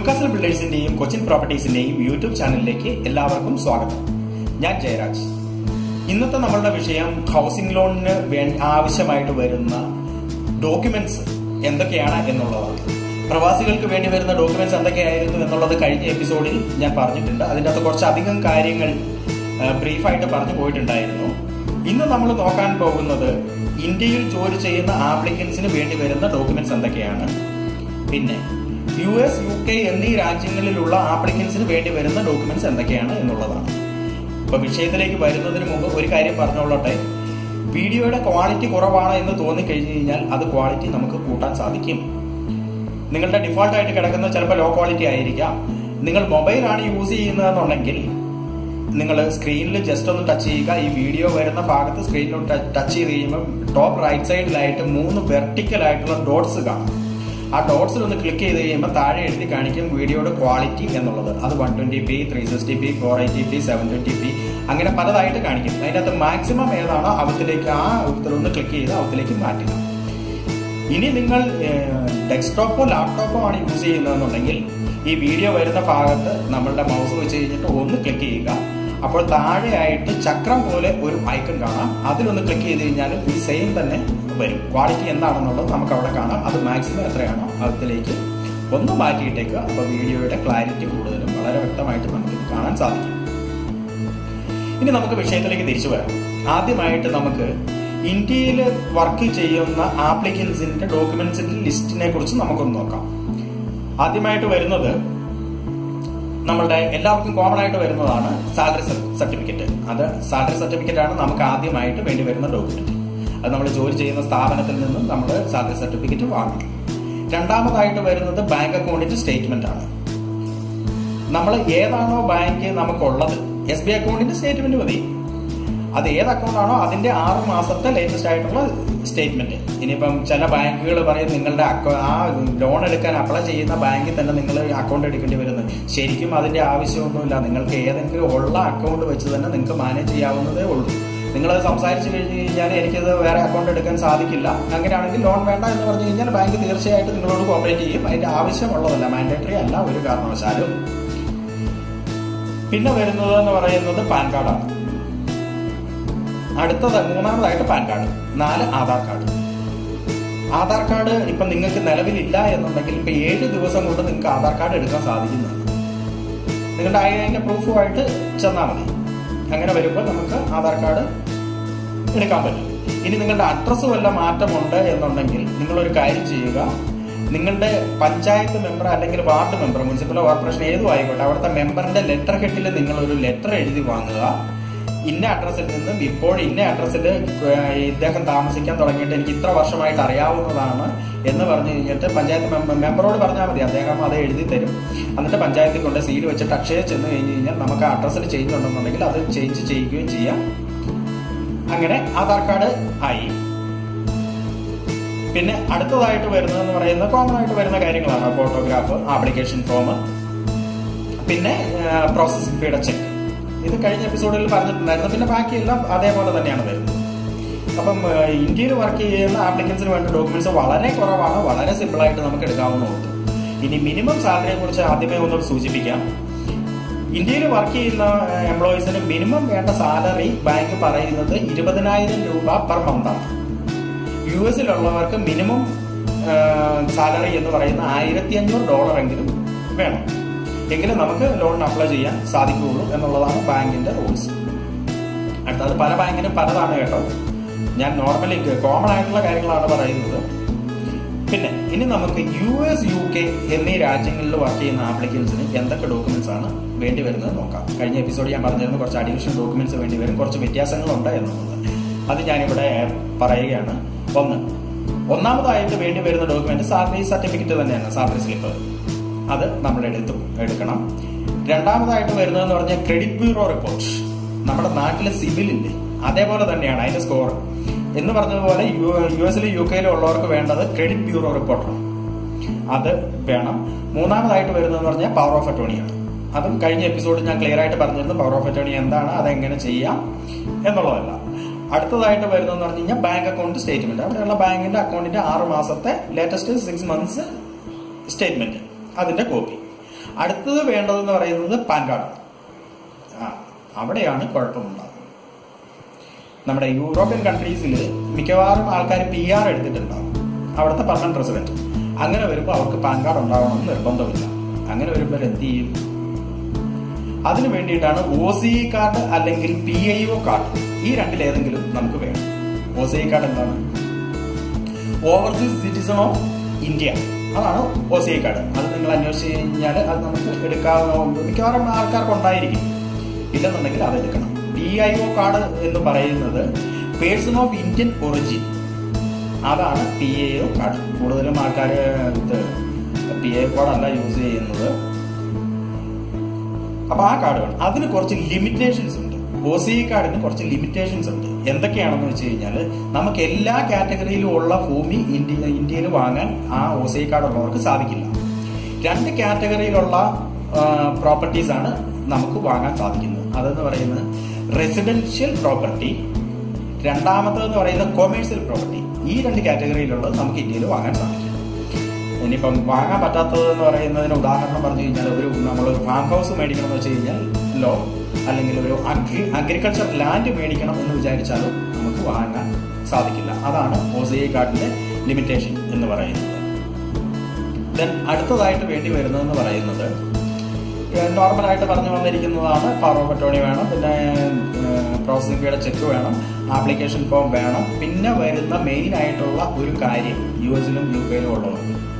Newcastle ബിൽഡേഴ്സിന്റെയും കൊച്ചിൻ പ്രോപ്പർട്ടീസിന്റെയും YouTube ചാനലിലേക്ക് എല്ലാവർക്കും സ്വാഗതം ഞാൻ ജയരാജ് ഇന്നത്തെ നമ്മളുടെ വിഷയം ഹൗസിംഗ് ലോണിന് വേ- ആവശ്യമായിട്ട് വരുന്ന ഡോക്യുമെന്റ്സ് എന്തൊക്കെയാണ് എന്നുള്ളതാണ് പ്രവാസികൾക്ക് വേണ്ടി വരുന്ന ഡോക്യുമെന്റ്സ് എന്തൊക്കെയായിരുന്നു എന്നുള്ളത് കഴിഞ്ഞ എപ്പിസോഡിൽ ഞാൻ പറഞ്ഞിട്ടുണ്ട് അതിൻ്റെ അകത്ത് കുറച്ചധികം കാര്യങ്ങൾ ബ്രീഫായിട്ട് പറഞ്ഞു പോയിട്ടുണ്ടായിരുന്നു ഇന്ന് നമ്മൾ നോക്കാൻ പോകുന്നത് ഇന്ത്യയിൽ ജോലി ചെയ്യുന്ന ആപ്ലിക്കൻസിന് വേണ്ടി വരുന്ന ഡോക്യുമെന്റ്സ് എന്തൊക്കെയാണ് പിന്നെ യു എസ് യു കെ എന്നീ രാജ്യങ്ങളിലുള്ള ആപ്ലിക്കൻസിന് വേണ്ടി വരുന്ന ഡോക്യുമെന്റ്സ് എന്തൊക്കെയാണ് എന്നുള്ളതാണ് ഇപ്പൊ വിഷയത്തിലേക്ക് വരുന്നതിന് മുമ്പ് ഒരു കാര്യം പറഞ്ഞോളട്ടെ വീഡിയോയുടെ ക്വാളിറ്റി കുറവാണ് എന്ന് തോന്നിക്കഴിഞ്ഞു കഴിഞ്ഞാൽ അത് ക്വാളിറ്റി നമുക്ക് കൂട്ടാൻ സാധിക്കും നിങ്ങളുടെ ഡിഫോൾട്ട് ആയിട്ട് കിടക്കുന്ന ചിലപ്പോൾ ലോ ക്വാളിറ്റി ആയിരിക്കാം നിങ്ങൾ മൊബൈലാണ് യൂസ് ചെയ്യുന്നതെന്നുണ്ടെങ്കിൽ നിങ്ങൾ സ്ക്രീനിൽ ജസ്റ്റ് ഒന്ന് ടച്ച് ചെയ്യുക ഈ വീഡിയോ വരുന്ന ഭാഗത്ത് സ്ക്രീനിൽ ടച്ച് ചെയ്ത് കഴിയുമ്പോൾ ടോപ്പ് റൈറ്റ് സൈഡിലായിട്ട് മൂന്ന് വെർട്ടിക്കൽ ആയിട്ടുള്ള ഡോട്ട്സ് കാണാം ആ ഡോട്ട്സിൽ ഒന്ന് ക്ലിക്ക് ചെയ്ത് കഴിയുമ്പോൾ താഴെ എഴുതി കാണിക്കും വീഡിയോയുടെ ക്വാളിറ്റി എന്നുള്ളത് അത് one twenty p three sixty p four eighty p seven twenty p അങ്ങനെ പലതായിട്ട് കാണിക്കും അതിനകത്ത് മാക്സിമം ഏതാണോ അവത്തിലേക്ക് ആ ഒന്ന് ക്ലിക്ക് ചെയ്ത് അവത്തിലേക്ക് മാറ്റുക ഇനി നിങ്ങൾ ഡെസ്ക്ടോപ്പോ ലാപ്ടോപ്പോ ആണ് യൂസ് ചെയ്യുന്നതെന്നുണ്ടെങ്കിൽ ഈ വീഡിയോ വരുന്ന ഭാഗത്ത് നമ്മളുടെ മൗസ് വെച്ച് കഴിഞ്ഞിട്ട് ഒന്ന് ക്ലിക്ക് ചെയ്യുക അപ്പോൾ താഴെയായിട്ട് ചക്രം പോലെ ഒരു ഐക്കൺ കാണാം അതിലൊന്ന് ക്ലിക്ക് ചെയ്ത് കഴിഞ്ഞാൽ ഈ സെയിം തന്നെ വരും ക്വാളിറ്റി എന്താണെന്നുള്ളത് നമുക്ക് അവിടെ കാണാം അത് മാക്സിമം എത്രയാണോ അതിലേക്ക് ഒന്ന് മാറ്റിയിട്ടേക്കുക അപ്പോൾ വീഡിയോയുടെ ക്ലാരിറ്റി കൂടുതലും വളരെ വ്യക്തമായിട്ട് നമുക്ക് കാണാൻ സാധിക്കും ഇനി നമുക്ക് വിഷയത്തിലേക്ക് തിരിച്ചു വരാം ആദ്യമായിട്ട് നമുക്ക് ഇന്ത്യയിൽ വർക്ക് ചെയ്യുന്ന ആപ്ലിക്കൻസിന്റെ ഡോക്യുമെന്റ്സിന്റെ ലിസ്റ്റിനെ കുറിച്ച് നമുക്കൊന്ന് നോക്കാം ആദ്യമായിട്ട് വരുന്നത് നമ്മളുടെ എല്ലാവർക്കും കോമൺ ആയിട്ട് വരുന്നതാണ് സാലറി സർട്ടിഫിക്കറ്റ് അത് സാലറി സർട്ടിഫിക്കറ്റ് ആണ് നമുക്ക് ആദ്യമായിട്ട് വേണ്ടി വരുന്ന ഡോക്യുമെന്റ് അത് നമ്മൾ ജോലി ചെയ്യുന്ന സ്ഥാപനത്തിൽ നിന്നും നമ്മൾ സാലറി സർട്ടിഫിക്കറ്റ് വാങ്ങും രണ്ടാമതായിട്ട് വരുന്നത് ബാങ്ക് അക്കൗണ്ടിന്റെ സ്റ്റേറ്റ്മെന്റ് ആണ് നമ്മൾ ഏതാണോ ബാങ്ക് നമുക്കുള്ളത് എസ് ബി അക്കൗണ്ടിന്റെ സ്റ്റേറ്റ്മെന്റ് മതി അത് ഏത് അക്കൗണ്ട് ആണോ അതിന്റെ ആറ് മാസത്തെ ലേറ്റസ്റ്റ് ആയിട്ടുള്ള സ്റ്റേറ്റ്മെന്റ് ഇനിയിപ്പം ചില ബാങ്കുകൾ പറയും നിങ്ങളുടെ അക്കൗ- ആ ലോൺ എടുക്കാൻ അപ്ലൈ ചെയ്യുന്ന ബാങ്കിൽ തന്നെ നിങ്ങൾ അക്കൗണ്ട് എടുക്കേണ്ടി വരുന്നത് ശരിക്കും അതിന്റെ ആവശ്യമൊന്നുമില്ല നിങ്ങൾക്ക് ഏതെങ്കിലും ഉള്ള അക്കൗണ്ട് വെച്ച് തന്നെ നിങ്ങൾക്ക് മാനേജ് ചെയ്യാവുന്നതേ ഉള്ളൂ നിങ്ങൾ സംസാരിച്ചു കഴിഞ്ഞ് കഴിഞ്ഞാൽ എനിക്കത് വേറെ അക്കൗണ്ട് എടുക്കാൻ സാധിക്കില്ല അങ്ങനെയാണെങ്കിൽ ലോൺ വേണ്ട എന്ന് പറഞ്ഞു കഴിഞ്ഞാൽ ബാങ്ക് തീർച്ചയായിട്ടും നിങ്ങളോട് കോപ്പറേറ്റ് ചെയ്യും അതിന്റെ ആവശ്യമുള്ളതല്ല മാൻഡേറ്ററി അല്ല ഒരു കാരണവശാലും പിന്നെ വരുന്നത് എന്ന് പറയുന്നത് പാൻ കാർഡാണ് അടുത്തത് മൂന്നാമതായിട്ട് പാൻ കാർഡ് നാല് ആധാർ കാർഡ് ആധാർ കാർഡ് ഇപ്പൊ നിങ്ങൾക്ക് നിലവിലില്ല എന്നുണ്ടെങ്കിൽ ഇപ്പൊ ഏഴ് ദിവസം കൊണ്ട് നിങ്ങൾക്ക് ആധാർ കാർഡ് എടുക്കാൻ സാധിക്കുന്നതാണ് നിങ്ങളുടെ അതിന്റെ പ്രൂഫുമായിട്ട് ചെന്നാൽ മതി അങ്ങനെ വരുമ്പോൾ നമുക്ക് ആധാർ കാർഡ് എടുക്കാൻ പറ്റും ഇനി നിങ്ങളുടെ അഡ്രസ്സ് വല്ല മാറ്റമുണ്ട് എന്നുണ്ടെങ്കിൽ നിങ്ങളൊരു കാര്യം ചെയ്യുക നിങ്ങളുടെ പഞ്ചായത്ത് മെമ്പർ അല്ലെങ്കിൽ വാർഡ് മെമ്പർ മുനിസിപ്പൽ കോർപ്പറേഷൻ ഏതും ആയിക്കോട്ടെ അവിടുത്തെ മെമ്പറിന്റെ ലെറ്റർ ഹെഡിൽ നിങ്ങൾ ഒരു ലെറ്റർ എഴുതി വാങ്ങുക ഇന്ന അഡ്രസ്സിൽ നിന്നും ഇപ്പോൾ ഇന്ന അഡ്രസ്സിൽ ഇദ്ദേഹം താമസിക്കാൻ തുടങ്ങിയിട്ട് എനിക്ക് ഇത്ര വർഷമായിട്ട് അറിയാവുന്നതാണ് എന്ന് പറഞ്ഞു കഴിഞ്ഞിട്ട് പഞ്ചായത്ത് മെമ്പ- മെമ്പറോട് പറഞ്ഞാൽ മതി അദ്ദേഹം അത് എഴുതി തരും എന്നിട്ട് പഞ്ചായത്തിൽ കൊണ്ട് സീൽ വെച്ചിട്ട് അക്ഷയ ചെന്ന് കഴിഞ്ഞ് കഴിഞ്ഞാൽ നമുക്ക് ആ അഡ്രസ്സിൽ ചേഞ്ച് ഉണ്ടെന്നുണ്ടെങ്കിൽ അത് ചേഞ്ച് ചെയ്യുകയും ചെയ്യാം അങ്ങനെ ആധാർ കാർഡ് ആയി പിന്നെ അടുത്തതായിട്ട് വരുന്നതെന്ന് പറയുന്നത് കോമൺ ആയിട്ട് വരുന്ന കാര്യങ്ങളാണ് ഫോട്ടോഗ്രാഫ് ആപ്ലിക്കേഷൻ ഫോം പിന്നെ പ്രോസസ്സിംഗ് ഫീയുടെ ചെക്ക് ഇത് കഴിഞ്ഞ എപ്പിസോഡിൽ പറഞ്ഞിട്ടുണ്ടായിരുന്നു പിന്നെ ബാക്കിയെല്ലാം അതേപോലെ തന്നെയാണ് വരുന്നത് അപ്പം ഏഹ്, ഇന്ത്യയിൽ വർക്ക് ചെയ്യുന്ന ആപ്ലിക്കൻസിന് വേണ്ട ഡോക്യുമെന്റ്സ് വളരെ കുറവാണ് വളരെ സിമ്പിൾ ആയിട്ട് നമുക്ക് എടുക്കാവുന്നതുണ്ട് ഇനി മിനിമം സാലറിയെ കുറിച്ച് ആദ്യമേ ഒന്ന് സൂചിപ്പിക്കാം ഇന്ത്യയിൽ വർക്ക് ചെയ്യുന്ന എംപ്ലോയീസിന് മിനിമം വേണ്ട സാലറി ബാങ്ക് പറയുന്നത് ഇരുപതിനായിരം രൂപ പെർ മന്ത് ആണ് യു എസിലുള്ളവർക്ക് മിനിമം സാലറി എന്ന് പറയുന്ന ആയിരത്തി അഞ്ഞൂറ് ഡോളർ എങ്കിലും വേണം എങ്കിലും നമുക്ക് ലോണിന് അപ്ലൈ ചെയ്യാൻ സാധിക്കുകയുള്ളൂ എന്നുള്ളതാണ് ബാങ്കിന്റെ റൂൾസ് അടുത്തത് പല ബാങ്കിനും പലതാണ് കേട്ടോ ഞാൻ നോർമലി കോമൺ ആയിട്ടുള്ള കാര്യങ്ങളാണ് പറയുന്നത് പിന്നെ ഇനി നമുക്ക് യു എസ് യു കെ എന്നീ രാജ്യങ്ങളിൽ വർക്ക് ചെയ്യുന്ന ആപ്ലിക്കൻസിന് എന്തൊക്കെ ഡോക്യുമെന്റ്സ് ആണ് വേണ്ടി വരുന്നത് നോക്കാം കഴിഞ്ഞ എപ്പിസോഡ് ഞാൻ പറഞ്ഞിരുന്നു കുറച്ച് അഡീഷണൽ ഡോക്യുമെന്റ്സ് വേണ്ടി വരും കുറച്ച് വ്യത്യാസങ്ങളുണ്ട് എന്നുള്ളത് അത് ഞാനിവിടെ പറയുകയാണ് ഒന്ന് ഒന്നാമതായിട്ട് വേണ്ടി വരുന്ന ഡോക്യുമെന്റ് സാലറി സർട്ടിഫിക്കറ്റ് തന്നെയാണ് സാലറി സ്ലിപ്പ് അത് നമ്മൾ എടുത്തു എടുക്കണം രണ്ടാമതായിട്ട് വരുന്നതെന്ന് പറഞ്ഞാൽ ക്രെഡിറ്റ് ബ്യൂറോ റിപ്പോർട്ട് നമ്മുടെ നാട്ടിലെ സിവിൽ ഇല്ലേ അതേപോലെ തന്നെയാണ് അതിന്റെ സ്കോർ എന്ന് പറഞ്ഞതുപോലെ യു യു എസിലും യു കെയിലും ഉള്ളവർക്ക് വേണ്ടത് ക്രെഡിറ്റ് ബ്യൂറോ റിപ്പോർട്ടാണ് അത് വേണം മൂന്നാമതായിട്ട് വരുന്നതെന്ന് പറഞ്ഞാൽ പവർ ഓഫ് അറ്റോണിയാണ് അതും കഴിഞ്ഞ എപ്പിസോഡിൽ ഞാൻ ക്ലിയർ ആയിട്ട് പറഞ്ഞിരുന്നു പവർ ഓഫ് അറ്റോണി എന്താണ് അതെങ്ങനെ ചെയ്യാം എന്നുള്ളതല്ല അടുത്തതായിട്ട് വരുന്നതെന്ന് പറഞ്ഞു കഴിഞ്ഞാൽ ബാങ്ക് അക്കൗണ്ട് സ്റ്റേറ്റ്മെന്റ് അവിടെയുള്ള ബാങ്കിന്റെ അക്കൗണ്ടിന്റെ ആറ് മാസത്തെ ലേറ്റസ്റ്റ് സിക്സ് മന്ത്സ് സ്റ്റേറ്റ്മെന്റ് അതിന്റെ കോപ്പി അടുത്തത് വേണ്ടതെന്ന് പറയുന്നത് പാൻ കാർഡ് ആ അവിടെയാണ് കുഴപ്പമുണ്ടാകുന്നത് നമ്മുടെ യൂറോപ്യൻ കൺട്രീസിൽ മിക്കവാറും ആൾക്കാർ പി ആർ എടുത്തിട്ടുണ്ടാവും അവിടുത്തെ പെർമനന്റ് റെസിഡന്റ് അങ്ങനെ വരുമ്പോൾ അവർക്ക് പാൻ കാർഡ് ഉണ്ടാവണമെന്ന് നിർബന്ധമില്ല അങ്ങനെ വരുമ്പോൾ എന്ത് ചെയ്യും അതിനു വേണ്ടിയിട്ടാണ് ഒ സി ഇ കാർഡ് അല്ലെങ്കിൽ പി ഐ ഒ കാർഡ് ഈ രണ്ടിലേതെങ്കിലും നമുക്ക് വേണം ഒ സി ഇ കാർഡ് എന്താണ് ഓവർസീസ് സിറ്റിസൺ ഓഫ് ഇന്ത്യ അതാണ് ഒ സി ഐ കാർഡ് അത് നിങ്ങൾ അന്വേഷിച്ച് കഴിഞ്ഞാൽ അത് നമുക്ക് എടുക്കാവുന്ന മിക്കവാറും ആൾക്കാർക്ക് ഉണ്ടായിരിക്കും ഇല്ലെന്നുണ്ടെങ്കിൽ അത് എടുക്കണം പി ഐ ഒ കാർഡ് എന്ന് പറയുന്നത് പേഴ്സൺ ഓഫ് ഇന്ത്യൻ ഒറിജിൻ അതാണ് പി ഐ ഒ കാർഡ് കൂടുതലും ആൾക്കാർ ഇത് പി ഐ കാർഡല്ല യൂസ് ചെയ്യുന്നത് അപ്പൊ ആ കാർഡ് വേണം അതിന് കുറച്ച് ലിമിറ്റേഷൻസ് ഉണ്ട് ഒ സി കാർഡിന് കുറച്ച് ലിമിറ്റേഷൻസ് ഉണ്ട് എന്തൊക്കെയാണെന്ന് വെച്ച് കഴിഞ്ഞാൽ നമുക്ക് എല്ലാ കാറ്റഗറിയിലും ഉള്ള ഭൂമി ഇന്ത്യ ഇന്ത്യയിൽ വാങ്ങാൻ ആ ഒ സി കാർഡ് ഉള്ളവർക്ക് സാധിക്കില്ല രണ്ട് കാറ്റഗറിയിലുള്ള പ്രോപ്പർട്ടീസ് ആണ് നമുക്ക് വാങ്ങാൻ സാധിക്കുന്നത് അതെന്ന് പറയുന്നത് റെസിഡൻഷ്യൽ പ്രോപ്പർട്ടി രണ്ടാമത്തേന്ന് പറയുന്നത് കൊമേഴ്സ്യൽ പ്രോപ്പർട്ടി ഈ രണ്ട് കാറ്റഗറിയിലുള്ളത് നമുക്ക് ഇന്ത്യയിൽ വാങ്ങാൻ സാധിക്കും ഇനിയിപ്പം വാങ്ങാൻ പറ്റാത്തത് എന്ന് പറയുന്നതിന് ഉദാഹരണം പറഞ്ഞു കഴിഞ്ഞാൽ ഒരു നമ്മളൊരു ഫാം ഹൗസ് മേടിക്കണം എന്ന് വെച്ച് കഴിഞ്ഞാൽ ലോ അല്ലെങ്കിൽ ഒരു അഗ്രി അഗ്രികൾച്ചർ ലാൻഡ് മേടിക്കണം എന്ന് വിചാരിച്ചാലും നമുക്ക് വാങ്ങാൻ സാധിക്കില്ല അതാണ് ഒ സി ഐ കാർഡിന്റെ ലിമിറ്റേഷൻ എന്ന് പറയുന്നത് ദെൻ അടുത്തതായിട്ട് വേണ്ടി വരുന്നതെന്ന് പറയുന്നത് നോർമലായിട്ട് പറഞ്ഞു വന്നിരിക്കുന്നതാണ് പവർ ഓഫ് അറ്റോണി വേണം പിന്നെ പ്രോസസിംഗ് ഫീയുടെ ചെക്ക് വേണം ആപ്ലിക്കേഷൻ ഫോം വേണം പിന്നെ വരുന്ന മെയിൻ ആയിട്ടുള്ള ഒരു കാര്യം യു എസിലും യു കെയിലും ഉള്ളത്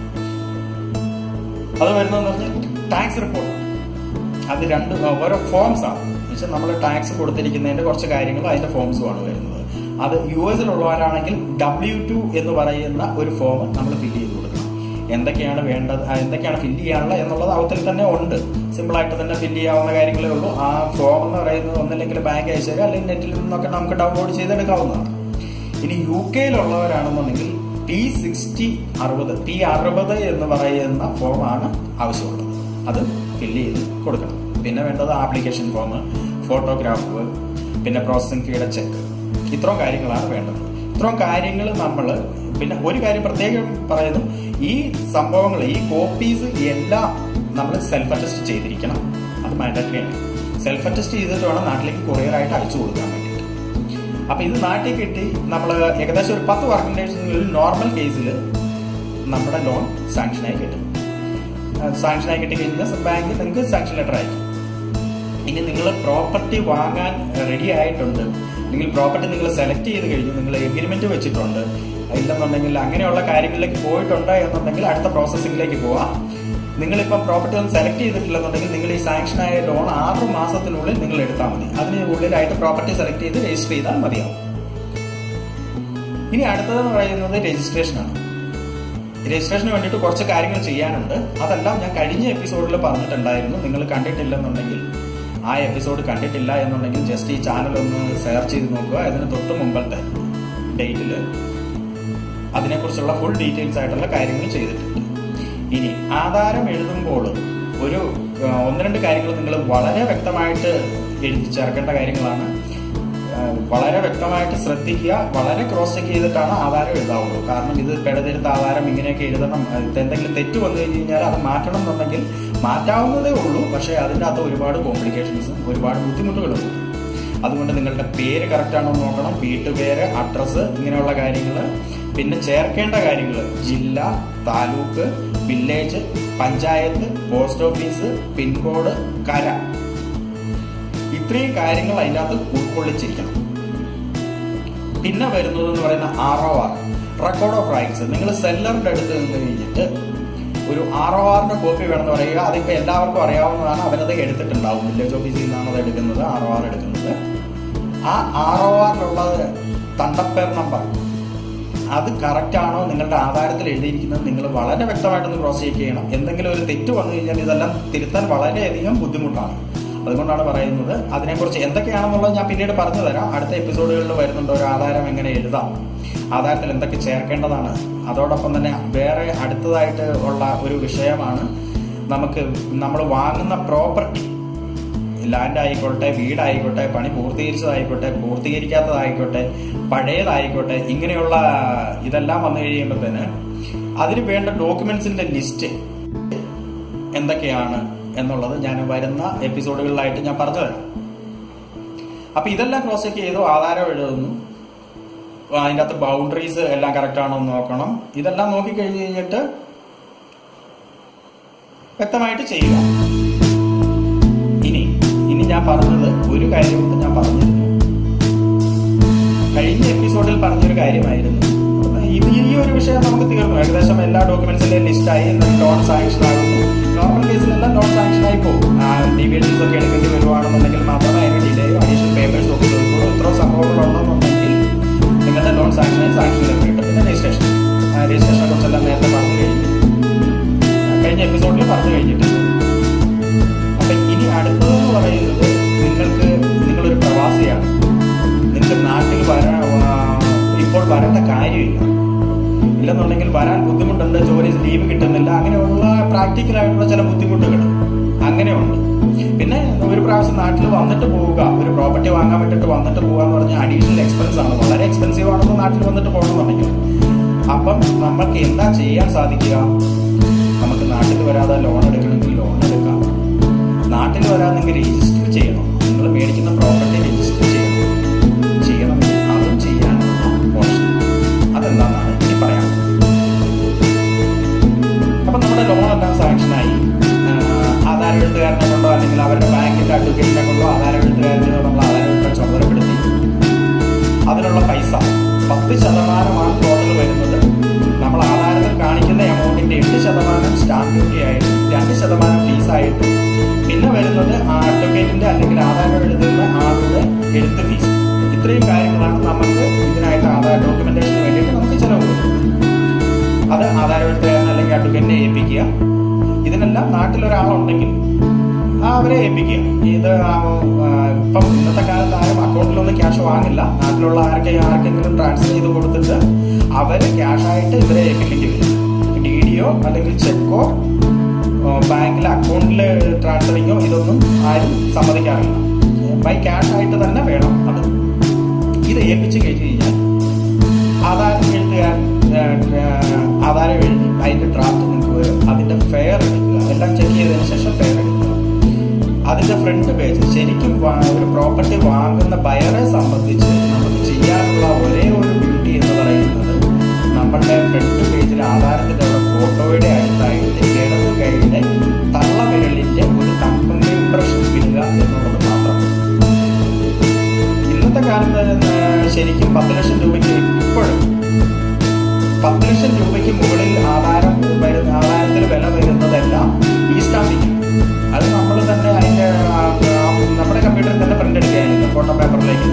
അത് വരുന്നതെന്ന് പറഞ്ഞാൽ ടാക്സ് റിപ്പോർട്ട് അത് രണ്ട് ഓരോ ഫോംസ് ആണ് വെച്ചാൽ നമ്മൾ ടാക്സ് കൊടുത്തിരിക്കുന്നതിന്റെ കുറച്ച് കാര്യങ്ങളും അതിന്റെ ഫോംസുമാണ് വരുന്നത് അത് യു എസിലുള്ളവരാണെങ്കിൽ ഡബ്ല്യു ടു എന്ന് പറയുന്ന ഒരു ഫോം നമ്മൾ ഫില്ല് ചെയ്ത് കൊടുക്കണം എന്തൊക്കെയാണ് വേണ്ടത് എന്തൊക്കെയാണ് ഫില്ല് ചെയ്യാനുള്ള എന്നുള്ളത് അവത്തിൽ തന്നെ ഉണ്ട് സിമ്പിൾ ആയിട്ട് തന്നെ ഫില്ല് ചെയ്യാവുന്ന കാര്യങ്ങളേ ഉള്ളൂ ആ ഫോം എന്ന് പറയുന്നത് ഒന്നില്ലെങ്കിൽ ബാങ്ക് അയച്ചു അല്ലെങ്കിൽ നെറ്റിൽ നിന്നൊക്കെ നമുക്ക് ഡൗൺലോഡ് ചെയ്തെടുക്കാവുന്നതാണ് ഇനി യു കെയിലുള്ളവരാണെന്നുണ്ടെങ്കിൽ പി സിക്സ്റ്റി അറുപത് പി അറുപത് എന്ന് പറയുന്ന ഫോമാണ് ആവശ്യമുള്ളത് അത് ഫില്ല് ചെയ്ത് കൊടുക്കണം പിന്നെ വേണ്ടത് ആപ്ലിക്കേഷൻ ഫോം ഫോട്ടോഗ്രാഫ് പിന്നെ പ്രോസസിംഗ് ഫീയുടെ ചെക്ക് ഇത്രയും കാര്യങ്ങളാണ് വേണ്ടത് ഇത്രയും കാര്യങ്ങൾ നമ്മൾ പിന്നെ ഒരു കാര്യം പ്രത്യേകം പറയുന്നു ഈ സംഭവങ്ങൾ ഈ കോപ്പീസ് എല്ലാം നമ്മൾ സെൽഫ് അറ്റസ്റ്റ് ചെയ്തിരിക്കണം അത് മാൻഡറ്ററി ആണ് സെൽഫ് അറ്റസ്റ്റ് ചെയ്തിട്ട് വേണം നാട്ടിലേക്ക് കൊറിയറായിട്ട് അയച്ചു കൊടുക്കാൻ വേണ്ടിയിട്ട് അപ്പൊ ഇത് നാട്ടിൽ കിട്ടി നമ്മൾ ഏകദേശം ഒരു പത്ത് വർക്കിംഗ് ഡേയ്സിനുള്ളിൽ നോർമൽ കേസിൽ നമ്മുടെ ലോൺ സാങ്ഷനായി കിട്ടും സാങ്ഷനായി കിട്ടി കഴിഞ്ഞാൽ ബാങ്ക് നിങ്ങൾക്ക് സാങ്ഷൻ ലെറ്റർ അയക്കും ഇനി നിങ്ങൾ പ്രോപ്പർട്ടി വാങ്ങാൻ റെഡി ആയിട്ടുണ്ട് നിങ്ങൾ പ്രോപ്പർട്ടി നിങ്ങൾ സെലക്ട് ചെയ്ത് കഴിഞ്ഞു നിങ്ങൾ എഗ്രിമെന്റ് വെച്ചിട്ടുണ്ട് ഇല്ലെന്നുണ്ടെങ്കിൽ അങ്ങനെയുള്ള കാര്യങ്ങളിലേക്ക് പോയിട്ടുണ്ട് എന്നുണ്ടെങ്കിൽ അടുത്ത പ്രോസസ്സിംഗിലേക്ക് പോവാം നിങ്ങളിപ്പം പ്രോപ്പർട്ടി ഒന്നും സെലക്ട് ചെയ്തിട്ടില്ലെന്നുണ്ടെങ്കിൽ നിങ്ങൾ ഈ സാങ്ഷൻ ആയ ലോൺ ആറ് മാസത്തിനുള്ളിൽ നിങ്ങൾ എടുത്താൽ മതി അതിന് ഉള്ളിലായിട്ട് പ്രോപ്പർട്ടി സെലക്ട് ചെയ്ത് രജിസ്റ്റർ ചെയ്താൽ മതിയാവും ഇനി അടുത്തതെന്ന് പറയുന്നത് രജിസ്ട്രേഷനാണ് രജിസ്ട്രേഷന് വേണ്ടിയിട്ട് കുറച്ച് കാര്യങ്ങൾ ചെയ്യാനുണ്ട് അതെല്ലാം ഞാൻ കഴിഞ്ഞ എപ്പിസോഡിൽ പറഞ്ഞിട്ടുണ്ടായിരുന്നു നിങ്ങൾ കണ്ടിട്ടില്ലെന്നുണ്ടെങ്കിൽ ആ എപ്പിസോഡ് കണ്ടിട്ടില്ല എന്നുണ്ടെങ്കിൽ ജസ്റ്റ് ഈ ചാനൽ ഒന്ന് സെർച്ച് ചെയ്ത് നോക്കുക അതിന് തൊട്ട് മുമ്പത്തെ ഡേറ്റിൽ അതിനെക്കുറിച്ചുള്ള ഫുൾ ഡീറ്റെയിൽസ് ആയിട്ടുള്ള കാര്യങ്ങൾ ചെയ്തിട്ടുണ്ട് ഇനി ആധാരം എഴുതുമ്പോൾ ഒരു ഒന്ന് രണ്ട് കാര്യങ്ങൾ നിങ്ങൾ വളരെ വ്യക്തമായിട്ട് എഴുതി ചേർക്കേണ്ട കാര്യങ്ങളാണ് വളരെ വ്യക്തമായിട്ട് ശ്രദ്ധിക്കുക വളരെ ക്രോസ് ചെക്ക് ചെയ്തിട്ടാണ് ആധാരം എഴുതാവുള്ളൂ കാരണം ഇത് പെടുതെടുത്ത ആധാരം ഇങ്ങനെയൊക്കെ എഴുതണം എന്തെങ്കിലും തെറ്റ് വന്നു കഴിഞ്ഞ് കഴിഞ്ഞാൽ അത് മാറ്റണം എന്നുണ്ടെങ്കിൽ മാറ്റാവുന്നതേ ഉള്ളൂ പക്ഷേ അതിൻ്റെ അകത്ത് ഒരുപാട് കോംപ്ലിക്കേഷൻസും ഒരുപാട് ബുദ്ധിമുട്ടുകളും ഉണ്ട് അതുകൊണ്ട് നിങ്ങളുടെ പേര് കറക്റ്റ് ആണോ നോക്കണം വീട്ടുപേര് അഡ്രസ്സ് ഇങ്ങനെയുള്ള കാര്യങ്ങൾ പിന്നെ ചേർക്കേണ്ട കാര്യങ്ങൾ ജില്ല taluk village panchayat post office pin code കര ഇത്രയും കാര്യങ്ങൾ അതിനകത്ത് ഉൾക്കൊള്ളിച്ചിരിക്കണം പിന്നെ വരുന്നത് എന്ന് പറയുന്ന R O R record of rights നിങ്ങൾ സെല്ലറിന്റെ അടുത്ത് നിന്ന് കഴിഞ്ഞിട്ട് ഒരു ആർ ഒ ആറിന്റെ കോപ്പി വേണമെന്ന് പറയുക അതിപ്പോ എല്ലാവർക്കും അറിയാവുന്നതാണ് അവരത് എടുത്തിട്ടുണ്ടാവും വില്ലേജ് ഓഫീസിൽ നിന്നാണ് അത് എടുക്കുന്നത് ആർ ഒ ആർ എടുക്കുന്നത് ആ ആർ ഒ ആറിലുള്ള തണ്ടപ്പേർ നമ്പർ അത് കറക്റ്റ് ആണോ നിങ്ങളുടെ ആധാരത്തിൽ എഴുതിയിരിക്കുന്നത് നിങ്ങൾ വളരെ വ്യക്തമായിട്ടൊന്ന് ക്രോസ് ചെക്ക് ചെയ്യണം എന്തെങ്കിലും ഒരു തെറ്റ് വന്നു കഴിഞ്ഞാൽ ഇതെല്ലാം തിരുത്താൻ വളരെയധികം ബുദ്ധിമുട്ടാണ് അതുകൊണ്ടാണ് പറയുന്നത് അതിനെക്കുറിച്ച് എന്തൊക്കെയാണെന്നുള്ളത് ഞാൻ പിന്നീട് പറഞ്ഞു തരാം അടുത്ത എപ്പിസോഡുകളിൽ വരുന്നുണ്ട് ഒരു ആധാരം എങ്ങനെ എഴുതാം ആധാരത്തിൽ എന്തൊക്കെ ചേർക്കേണ്ടതാണ് അതോടൊപ്പം തന്നെ വേറെ അടുത്തതായിട്ട് ഉള്ള ഒരു വിഷയമാണ് നമുക്ക് നമ്മൾ വാങ്ങുന്ന പ്രോപ്പർട്ടി ലാൻഡ് ആയിക്കോട്ടെ വീടായിക്കോട്ടെ പണി പൂർത്തീകരിച്ചതായിക്കോട്ടെ പൂർത്തീകരിക്കാത്തതായിക്കോട്ടെ പഴയതായിക്കോട്ടെ ഇങ്ങനെയുള്ള ഇതെല്ലാം വന്നു കഴിയുമ്പോൾ തന്നെ അതിന് വേണ്ട ഡോക്യുമെന്റ്സിന്റെ ലിസ്റ്റ് എന്തൊക്കെയാണ് എന്നുള്ളത് ഞാൻ വരുന്ന എപ്പിസോഡുകളിലായിട്ട് ഞാൻ പറഞ്ഞു തരാം അപ്പൊ ഇതെല്ലാം ക്രോസ് ചെക്ക് ചെയ്തു ആധാരം എഴുതുന്നു അതിൻ്റെ അകത്ത് ബൗണ്ടറീസ് എല്ലാം കറക്റ്റ് ആണോ എന്ന് നോക്കണം ഇതെല്ലാം നോക്കി കഴിഞ്ഞ് കഴിഞ്ഞിട്ട് വ്യക്തമായിട്ട് ചെയ്യുക ഇനി ഇനി ഞാൻ പറഞ്ഞത് ഒരു കാര്യം കൂടെ ഞാൻ പറഞ്ഞിരുന്നു കഴിഞ്ഞ എപ്പിസോഡിൽ പറഞ്ഞൊരു കാര്യമായിരുന്നു ഇത് ഈ ഒരു വിഷയം നമുക്ക് തീർന്നു ഏകദേശം എല്ലാ ഡോക്യുമെന്റ്സിലെയും ലിസ്റ്റായി ലോൺ സാങ്ഷൻ ആകുന്നു നോർമൽ കേസിലെല്ലാം ലോൺ സാങ്ഷൻ ആയി പോകും ഡീവിയേഷൻസ് ഒക്കെ എടുക്കേണ്ടി വരുവാണെന്നുണ്ടെങ്കിൽ മാത്രമേ അതിന് ഡിലേയോ അഡീഷണൽ പേയ്മെന്റ്സ് ഒക്കെ തീർക്കുള്ളൂ ഇത്ര സംഭവങ്ങൾ ഉണ്ടെന്നുണ്ടെങ്കിൽ നിങ്ങളുടെ ലോൺ സാങ്ഷനായി സാങ്ഷൻ കിട്ടും പിന്നെ രജിസ്ട്രേഷൻ രജിസ്ട്രേഷനെ കുറിച്ചെല്ലാം നേരത്തെ പറഞ്ഞു കഴിഞ്ഞു കഴിഞ്ഞ എപ്പിസോഡിൽ പറഞ്ഞു കഴിഞ്ഞിട്ടുണ്ട് അപ്പൊ ഇനി അടുത്തതെന്ന് പറയുന്നത് നിങ്ങൾക്ക് നിങ്ങളൊരു പ്രവാസിയാണ് നിങ്ങൾക്ക് നാട്ടിൽ വരാൻ ഇപ്പോൾ വരേണ്ട കാര്യമില്ല ഇല്ലെന്നുണ്ടെങ്കിൽ വരാൻ ബുദ്ധിമുട്ടുണ്ട് ജോലി ലീവ് കിട്ടുന്നില്ല അങ്ങനെയുള്ള പ്രാക്ടിക്കൽ ആയിട്ടുള്ള ചില ബുദ്ധിമുട്ടുകൾ അങ്ങനെയുണ്ട് പിന്നെ ഒരു പ്രാവശ്യം നാട്ടിൽ വന്നിട്ട് പോവുക ഒരു പ്രോപ്പർട്ടി വാങ്ങാൻ വേണ്ടിയിട്ട് വന്നിട്ട് പോവുക എന്ന് പറഞ്ഞാൽ അഡീഷണൽ എക്സ്പെൻസ് ആണ് വളരെ എക്സ്പെൻസീവ് ആണെന്ന് നാട്ടിൽ വന്നിട്ട് പോകണമെന്നുണ്ടെങ്കിൽ അപ്പം നമുക്ക് എന്താ ചെയ്യാൻ സാധിക്കുക നമുക്ക് നാട്ടിൽ വരാതെ ലോൺ എടുക്കണമെങ്കിൽ ലോൺ എടുക്കാം നാട്ടിൽ വരാതെങ്കിൽ രജിസ്റ്റർ ചെയ്യണം നിങ്ങൾ മേടിക്കുന്ന പ്രോപ്പർട്ടി രജിസ്റ്റർ ചെയ്യണം ചെയ്യണമെങ്കിൽ അതും ചെയ്യാനുള്ള ഓപ്ഷൻ അതെന്താണെന്നാണ് ഇനി പറയാം അപ്പൊ നമ്മുടെ ലോൺ എല്ലാം സാങ്ഷനായി ആധാർ എഴുത്തുകാരനെ കൊണ്ടോ അല്ലെങ്കിൽ അവരുടെ ബാങ്കിന്റെ അഡ്വക്കേറ്റിനെ കൊണ്ടോ ആധാർ എഴുത്തുകാരനെ നമ്മൾ ആധാർ എഴുത്തുകാർ ചുമതലപ്പെടുത്തി അതിനുള്ള പൈസ പത്ത് ശതമാനമാണ് ടോട്ടൽ വരുന്നത് നമ്മൾ ആധാരത്തിൽ കാണിക്കുന്ന എമൗണ്ടിന്റെ എട്ട് ശതമാനം സ്റ്റാമ്പ് ഡ്യൂട്ടി ആയിട്ടും രണ്ട് ശതമാനം ഫീസായിട്ടും പിന്നെ വരുന്നത് ആ അഡ്വക്കേറ്റിന്റെ അല്ലെങ്കിൽ ആധാരം എഴുതുന്ന ആളുടെ എഴുത്ത് ഫീസ് ഇത്രയും കാര്യങ്ങളാണ് നമുക്ക് ഇതിനായിട്ട് ആധാർ ഡോക്യുമെന്റേഷന് വേണ്ടിയിട്ട് നമുക്ക് ചിലവ് വരുന്നത് അത് ആധാരം എഴുത്തുകാരനെ അല്ലെങ്കിൽ അഡ്വക്കേറ്റിനെ ഏൽപ്പിക്കുക ഇതിനെല്ലാം നാട്ടിലൊരാളുണ്ടെങ്കിൽ അവരെ ഏൽപ്പിക്കുക ഇത് ഇപ്പം ഇന്നത്തെ കാലത്ത് ആരും അക്കൗണ്ടിലൊന്നും ക്യാഷ് വാങ്ങില്ല നാട്ടിലുള്ള ആർക്ക് ആർക്കെങ്കിലും ട്രാൻസ്ഫർ ചെയ്ത് കൊടുത്തിട്ട് അവര് ക്യാഷായിട്ട് ഇവരെ ഏൽപ്പിക്കേണ്ടി വരും ഡി ഡിയോ അല്ലെങ്കിൽ ചെക്കോ ബാങ്കിലെ അക്കൗണ്ടിൽ ട്രാൻസ്ഫറിങ്ങോ ഇതൊന്നും ആരും സമ്മതിക്കാറില്ല ബൈ ക്യാഷ് ആയിട്ട് തന്നെ വേണം അത് ഇത് ഏൽപ്പിച്ച് കഴിഞ്ഞ് കഴിഞ്ഞാൽ ആധാരം എഴുത്തുകാരൻ ആധാരം എഴുതി അതിന്റെ ഡ്രാഫ്റ്റ് നിങ്ങൾക്ക് വരും അതിന്റെ ഫെയർ എടുക്കുക എല്ലാം ചെക്ക് ചെയ്തതിന് ശേഷം ഫെയർ എടുക്കുക അതിന്റെ ഫ്രണ്ട് പേജ് ശരിക്കും ഒരു പ്രോപ്പർട്ടി വാങ്ങുന്ന ബയറെ സംബന്ധിച്ച് നമുക്ക് ചെയ്യാനുള്ള ഒരേ ഒരു ഡ്യൂട്ടി എന്ന് പറയുന്നത് നമ്മളുടെ ഫ്രണ്ട് പേജിൽ ആധാരത്തിന്റെ ഫോട്ടോയുടെ അടുത്തായിട്ട് ഇടത് കൈയുടെ തള്ളവിരലിന്റെ ഒരു തമ്പ് ഇംപ്രഷൻ ഇടുക എന്നുള്ളത് മാത്രം ഇന്നത്തെ കാലത്ത് ശരിക്കും പത്ത് ലക്ഷം രൂപയ്ക്ക് ഇപ്പോഴും പത്ത് ലക്ഷം രൂപയ്ക്ക് മുകളിൽ ആധാരം വരുന്ന ആധാരത്തിൽ വില വരുന്നതെല്ലാം ഈ സ്റ്റാമ്പിങ് അത് നമ്മൾ തന്നെ അതിന്റെ നമ്മുടെ കമ്പ്യൂട്ടറിൽ തന്നെ പ്രിന്റ് എടുക്കുകയായിരുന്നു ഫോട്ടോ പേപ്പറിലേക്ക്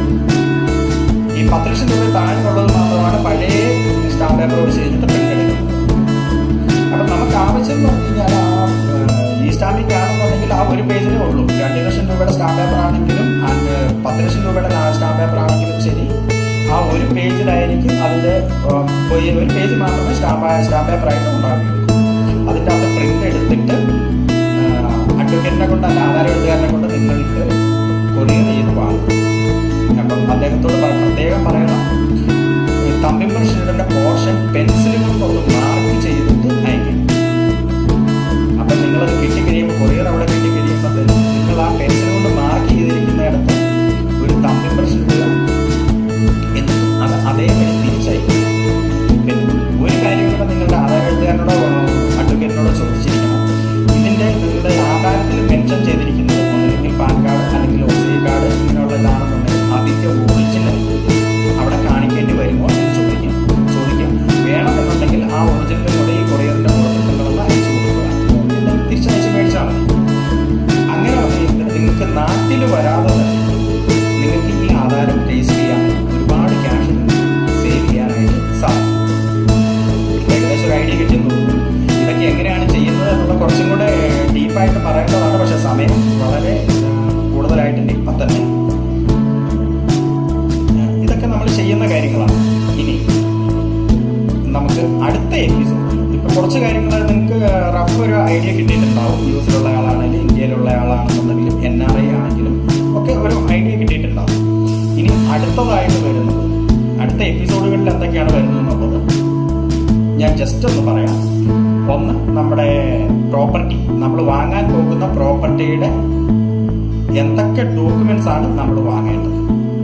ഈ പത്ത് ലക്ഷം രൂപ താഴെയുള്ളത് മാത്രമാണ് പഴയ സ്റ്റാമ്പ് പേപ്പർ വെച്ച് കഴിഞ്ഞിട്ട് പ്രിന്റ് എടുക്കുന്നത് അപ്പൊ നമുക്ക് ആവശ്യം എന്ന് പറഞ്ഞു കഴിഞ്ഞാൽ ആ ഈ സ്റ്റാമ്പിംഗ് ആണെന്നുണ്ടെങ്കിൽ ആ ഒരു പേജിലേ ഉള്ളൂ രണ്ട് ലക്ഷം രൂപയുടെ സ്റ്റാമ്പ് പേപ്പർ ആണെങ്കിലും പത്ത് ലക്ഷം രൂപയുടെ സ്റ്റാമ്പ് പേപ്പർ ആണെങ്കിലും ശരി ആ ഒരു പേജിലായിരിക്കും അതിന്റെ ഒരു പേജ് മാത്രമേ സ്റ്റാമ്പ് സ്റ്റാമ്പ് പേപ്പർ ആയിട്ട് ഉണ്ടാവുകയുള്ളൂ അതിന്റെ അകത്ത് പ്രിന്റ് എടുത്തിട്ട് അഡ്വക്കേറ്റിനെ കൊണ്ട് അല്ല ആധാര എഴുത്തുകാരനെ കൊണ്ട് നിങ്ങൾക്ക് കൊറിയർ ചെയ്ത് വാങ്ങും അപ്പം അദ്ദേഹത്തോട് പ്രത്യേകം പറയണം തമ്പിമ്പർ ഷീഡിന്റെ പോർഷൻ പെൻസിൽ കൊണ്ടൊന്ന് മാർക്ക് ചെയ്തിട്ട് അയക്കും അപ്പം നിങ്ങളത് കിട്ടിക്കഴിയുമ്പോൾ കൊറിയർ അവിടെ കിട്ടിക്കഴിയുമ്പോൾ നിങ്ങൾ ആ പെൻസിൽ കൊണ്ട് മാർക്ക് ചെയ്തിരിക്കുന്നിടത്ത് ഒരു തമ്പിമ്പർ ഷീഡ് എന്നിട്ട് അത് അതേപടി തിരിച്ചയക്കും പിന്നെ ഒരു കാര്യം കൂടെ നിങ്ങളുടെ ആധാര എഴുത്തുകാരനോടോ അഡ്വക്കേറ്റിനോടോ ചോദിച്ചിരിക്കണം ഇതിന്റെ നിങ്ങളുടെ ആധാരത്തിൽ മെൻഷൻ ചെയ്തിരിക്കുന്നത് ഒന്നുകിൽ പാൻ കാർഡ് അല്ലെങ്കിൽ ഒ സി കാർഡ് ഇങ്ങനെയുള്ളതാണെന്നുണ്ടെങ്കിൽ അതിന്റെ ഒറിജിനൽ അവിടെ കാണിക്കേണ്ടി വരുമോ എന്ന് ചോദിക്കാം ചോദിക്കാം വേണമെന്നുണ്ടെങ്കിൽ ആ ഒറിജിനൽ കൂടെ ഈ കൊറിയറിന്റെ പുറത്തുള്ളതെന്ന് അയച്ചു കൊടുക്കുക തിരിച്ചയച്ച് മേടിച്ചാൽ മതി അങ്ങനെ നിങ്ങൾക്ക് നാട്ടിൽ വരാതെ തന്നെ നിങ്ങൾക്ക് ഈ ആധാരം രജിസ്റ്റർ ചെയ്യാൻ ഒരുപാട് ക്യാഷ് സേവ് ചെയ്യാനായിട്ട് സാധിക്കും ഏകദേശം ഒരു ഐഡിയ കിട്ടുന്നു ഇതൊക്കെ എങ്ങനെയാണ് ചെയ്യുന്നത് എന്നുള്ള കുറച്ചും കൂടെ ഡീപ്പായിട്ട് പറയേണ്ടതാണ് പക്ഷെ സമയം വളരെ കൂടുതലായിട്ടുണ്ട് ഇപ്പം തന്നെ ഇതൊക്കെ നമ്മൾ ചെയ്യുന്ന കാര്യങ്ങളാണ് ഇനി നമുക്ക് അടുത്ത എപ്പിസോഡ് ഇപ്പൊ കുറച്ച് കാര്യങ്ങൾ നിങ്ങൾക്ക് റഫ് ഒരു ഐഡിയ കിട്ടിയിട്ടുണ്ടാവും യു എസിലുള്ള ആളാണെങ്കിലും ഇന്ത്യയിലുള്ള ആളാണെന്നുണ്ടെങ്കിലും എൻ ആർ ഐ ആണെങ്കിലും ഒക്കെ ഒരു ഐഡിയ കിട്ടിയിട്ടുണ്ടാവും ഇനി അടുത്തതായിട്ട് വരുന്നത് അടുത്ത എപ്പിസോഡുകളിൽ എന്തൊക്കെയാണ് വരുന്നത് എന്നുള്ളത് ഞാൻ ജസ്റ്റ് ഒന്ന് പറയാം ഒന്ന് നമ്മുടെ പ്രോപ്പർട്ടി നമ്മൾ വാങ്ങാൻ പോകുന്ന പ്രോപ്പർട്ടിയുടെ എന്തൊക്കെ ഡോക്യുമെന്റ്സ് ആണ് നമ്മൾ വാങ്ങേണ്ടത്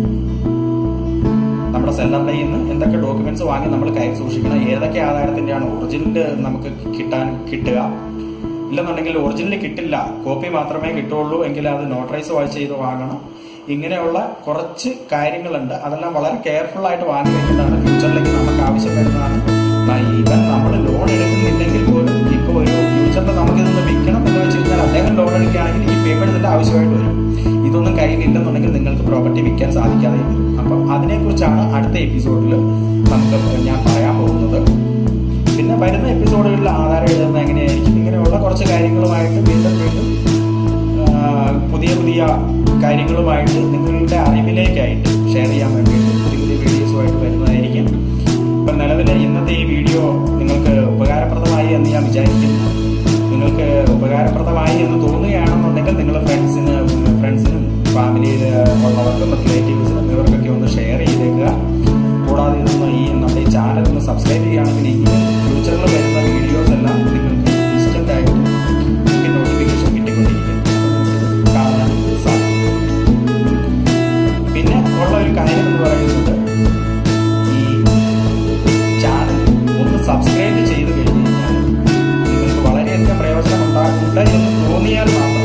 നമ്മുടെ സെല്ലറിന്റെ നിന്ന് എന്തൊക്കെ ഡോക്യുമെന്റ്സ് വാങ്ങി നമ്മൾ കയ്യിൽ സൂക്ഷിക്കണം ഏതൊക്കെ ആധാരത്തിന്റെയാണ് ഒറിജിനൽ നമുക്ക് കിട്ടാൻ കിട്ടുക ഇല്ലെന്നുണ്ടെങ്കിൽ ഒറിജിനൽ കിട്ടില്ല കോപ്പി മാത്രമേ കിട്ടുള്ളൂ എങ്കിൽ അത് നോട്ടറൈസ് വായിച്ച് ചെയ്ത് വാങ്ങണം ഇങ്ങനെയുള്ള കുറച്ച് കാര്യങ്ങളുണ്ട് അതെല്ലാം വളരെ കെയർഫുൾ ആയിട്ട് വാങ്ങി വെക്കുന്നതാണ് ഫ്യൂച്ചറിലേക്ക് നമുക്ക് ആവശ്യം വരുന്നതാണ് ഈവൻ നമ്മൾ ലോൺ എടുക്കുന്നില്ലെങ്കിൽ പോലും ഇപ്പോൾ ഒരു ഫ്യൂച്ചറിൽ നമുക്ക് ഇതൊന്ന് വിൽക്കണം എന്ന് വെച്ച് കഴിഞ്ഞാൽ അദ്ദേഹം ലോൺ എടുക്കുകയാണെങ്കിൽ ഈ പേയ്മെന്റ്സിന്റെ ആവശ്യമായിട്ട് വരും ഇതൊന്നും കയ്യിലില്ലെന്നുണ്ടെങ്കിൽ നിങ്ങൾക്ക് പ്രോപ്പർട്ടി വിൽക്കാൻ സാധിക്കാതെ വരും അപ്പം അതിനെക്കുറിച്ചാണ് അടുത്ത എപ്പിസോഡിൽ നമുക്ക് ഞാൻ പറയാൻ പോകുന്നത് പിന്നെ വരുന്ന എപ്പിസോഡുകളിൽ ആധാരം എഴുതുന്നത് എങ്ങനെയായിരിക്കും ഇങ്ങനെയുള്ള കുറച്ച് കാര്യങ്ങളുമായിട്ട് വീണ്ടും വീണ്ടും പുതിയ പുതിയ കാര്യങ്ങളുമായിട്ട് നിങ്ങളുടെ അറിവിലേക്കായിട്ട് ഷെയർ ചെയ്യാൻ വേണ്ടിയിട്ട് പുതിയ പുതിയ വീഡിയോസുമായിട്ട് വരുന്നതായിരിക്കും ഇപ്പം നിലവിൽ ഇന്നത്തെ ഈ വീഡിയോ നിങ്ങൾക്ക് ഉപകാരപ്രദമായി എന്ന് ഞാൻ വിചാരിക്കുന്നു നിങ്ങൾക്ക് ഉപകാരപ്രദമായി എന്ന് തോന്നുകയാണെന്നുണ്ടെങ്കിൽ നിങ്ങൾ ഫ്രണ്ട്സിന് ഫ്രണ്ട്സിനും ഫാമിലിയിൽ ഉള്ളവർക്കും റിലേറ്റീവ്സിനും ഇവർക്കൊക്കെ ഒന്ന് ഷെയർ ചെയ്തേക്കുക കൂടാതെ ഇതൊന്ന് ഈ നമ്മുടെ ഈ ചാനൽ ഒന്ന് സബ്സ്ക്രൈബ് ചെയ്യുകയാണെങ്കിൽ ഈ ഫ്യൂച്ചറിൽ വരുന്ന വീഡിയോസ് എല്ലാം നിങ്ങൾക്ക് ഇൻസ്റ്റന്റ് ആയിട്ട് നിങ്ങൾക്ക് നോട്ടിഫിക്കേഷൻ കിട്ടിക്കൊണ്ടിരിക്കും കാണാൻ സാധിക്കും പിന്നെ ഉള്ള ഒരു കാര്യം എന്ന് പറയുന്നത് ഈ ചാനൽ ഒന്ന് സബ്സ്ക്രൈബ് ചെയ്ത് കഴിഞ്ഞ് കഴിഞ്ഞാൽ നിങ്ങൾക്ക് വളരെയധികം പ്രയോജനം ഉണ്ടാകുന്നുണ്ട് എന്ന് തോന്നിയാൽ മാത്രം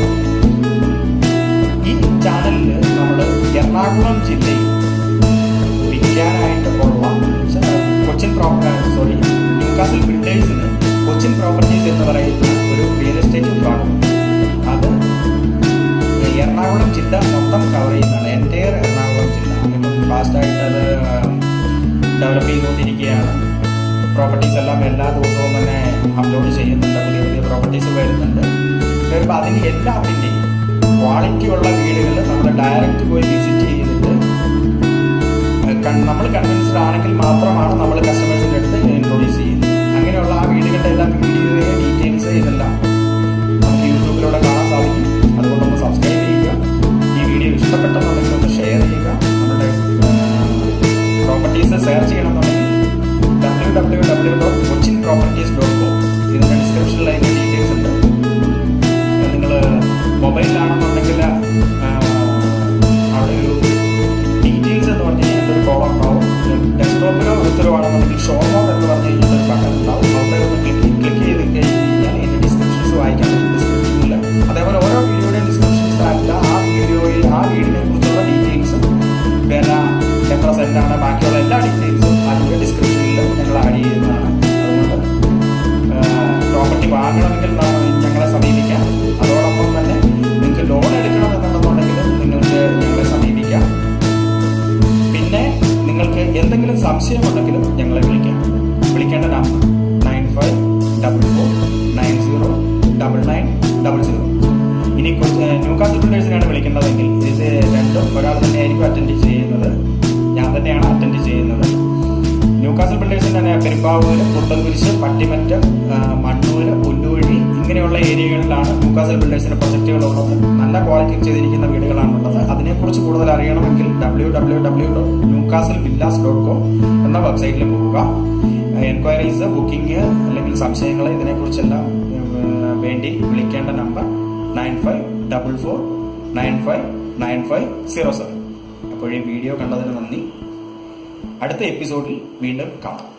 ഈ ചാനലിൽ നമ്മൾ എറണാകുളം ജില്ലയിൽ വിൽക്കാനായിട്ട് ഉള്ള കൊച്ചിൻ സോറി ന്യൂകാസിൽ ബിൽഡേഴ്സിന് കൊച്ചിൻ പ്രോപ്പർട്ടീസ് എന്ന് പറയുന്ന ഒരു റിയൽ എസ്റ്റേറ്റ് വിഭാഗം അത് എറണാകുളം ജില്ല മൊത്തം കവർ ചെയ്യുന്നതാണ് എൻറ്റയർ എറണാകുളം ജില്ല ഇപ്പം ഫാസ്റ്റായിട്ട് അത് ഡെവലപ്പ് ചെയ്തുകൊണ്ടിരിക്കുകയാണ് പ്രോപ്പർട്ടീസ് എല്ലാം എല്ലാ ദിവസവും തന്നെ അപ്ലോഡ് ചെയ്യുന്നുണ്ട് പുതിയ പുതിയ പ്രോപ്പർട്ടീസ് വരുന്നുണ്ട് വരുമ്പോൾ അതിന് എല്ലാത്തിൻ്റെയും ക്വാളിറ്റി ഉള്ള വീടുകൾ നമ്മൾ ഡയറക്റ്റ് പോയി വിസിറ്റ് ചെയ്തിട്ട് നമ്മൾ കൺവിൻസ്ഡ് ആണെങ്കിൽ മാത്രമാണ് നമ്മൾ കസ്റ്റമേഴ്സിന്റെ അടുത്ത് ഇൻട്രൊഡ്യൂസ് ചെയ്യുന്നത് അങ്ങനെയുള്ള ആ വീടുകളുടെ എല്ലാം വീഡിയോ ഡീറ്റെയിൽസ് ഇതെല്ലാം നമുക്ക് യൂട്യൂബിലൂടെ കാണാൻ സാധിക്കും അതുകൊണ്ടൊന്ന് സബ്സ്ക്രൈബ് ചെയ്യുക ഈ വീഡിയോ ഇഷ്ടപ്പെട്ടെന്നുണ്ടെങ്കിൽ ഒന്ന് ഷെയർ ചെയ്യുക നമ്മുടെ പ്രോപ്പർട്ടീസ് സെർച്ച് ചെയ്യണമെന്നുണ്ടെങ്കിൽ W W W dot Cochin properties dot com ഇതിന്റെ ഡിസ്ക്രിപ്ഷനിൽ അതിന്റെ ഡീറ്റെയിൽസ് ഉണ്ട് നിങ്ങൾ മൊബൈലിലാണെന്നുണ്ടെങ്കിൽ അവിടെ ഒരു ഡീറ്റെയിൽസ് എന്ന് പറഞ്ഞു കഴിഞ്ഞാൽ ഒരു കോളം ഉണ്ടാവും ഡെസ്ക്ടോപ്പിലോ ഉത്തരവാണെന്നുണ്ടെങ്കിൽ ഷോ മോഡ് എന്ന് പറഞ്ഞു കഴിഞ്ഞാൽ ഒരു ബട്ടൺ ഉണ്ടാവും അവിടെ ഒന്ന് ക്ലിക്ക് ക്ലിക്ക് ചെയ്ത് കഴിഞ്ഞ് കഴിഞ്ഞാൽ ഇതിന്റെ ഡിസ്ക്രിപ്ഷൻസ് വായിക്കാൻ ഡിസ്ക്രിപ്ഷനിൽ അതേപോലെ ഓരോ വീഡിയോയുടെയും ഡിസ്ക്രിപ്ഷൻസ് അല്ല ആ വീഡിയോയിൽ ആ വീടിനെ കുറിച്ചുള്ള ഡീറ്റെയിൽസ് വില എത്ര സെന്റാണ് ബാക്കിയുള്ള എല്ലാ ഡീറ്റെയിൽസും അതിന്റെ ഡിസ്ക്രിപ്ഷനിൽ ഞങ്ങൾ ആഡ് ചെയ്യുന്നതാണ് അതുകൊണ്ട് പ്രോപ്പർട്ടി വാങ്ങണമെങ്കിൽ ഞങ്ങളെ സമീപിക്കാം അതോടൊപ്പം തന്നെ നിങ്ങൾക്ക് ലോൺ എടുക്കണമെന്നുണ്ടെന്നുണ്ടെങ്കിലും നിങ്ങൾക്ക് ഞങ്ങളെ സമീപിക്കാം പിന്നെ നിങ്ങൾക്ക് എന്തെങ്കിലും സംശയമുണ്ടെങ്കിലും ഞങ്ങളെ വിളിക്കാം വിളിക്കേണ്ട number nine five double four nine zero double nine double zero ഇനി ന്യൂകാസിൽ ബിൽഡേഴ്സിനാണ് വിളിക്കേണ്ടതെങ്കിൽ ഇത് രണ്ടും ഒരാൾ തന്നെയായിരിക്കും അറ്റൻഡ് ചെയ്യുന്നത് ഞാൻ തന്നെയാണ് അറ്റൻഡ് ചെയ്യുന്നത് ന്യൂകാസിൽ ബിൽഡേഴ്സിന്റെ തന്നെ പെരുമ്പാവൂര് പുത്തൻകുരിശ് പട്ടിമറ്റം മണ്ണൂര് പുല്ലൂഴി ഇങ്ങനെയുള്ള ഏരിയകളിലാണ് ന്യൂകാസിൽ ബിൽഡേഴ്സിന്റെ പ്രൊജക്റ്റുകളുള്ളത് നല്ല ക്വാളിറ്റി ചെയ്തിരിക്കുന്ന വീടുകളാണുള്ളത് അതിനെക്കുറിച്ച് കൂടുതൽ അറിയണമെങ്കിൽ W W W dot Newcastle villas dot com എന്ന വെബ്സൈറ്റിൽ പോവുക എൻക്വയറീസ് ബുക്കിംഗ് അല്ലെങ്കിൽ സംശയങ്ങൾ ഇതിനെക്കുറിച്ചെല്ലാം വേണ്ടി വിളിക്കേണ്ട number nine five double four nine five nine five zero seven അപ്പോൾ ഈ വീഡിയോ കണ്ടതിന് നന്ദി അടുത്ത എപ്പിസോഡിൽ വീണ്ടും കാണാം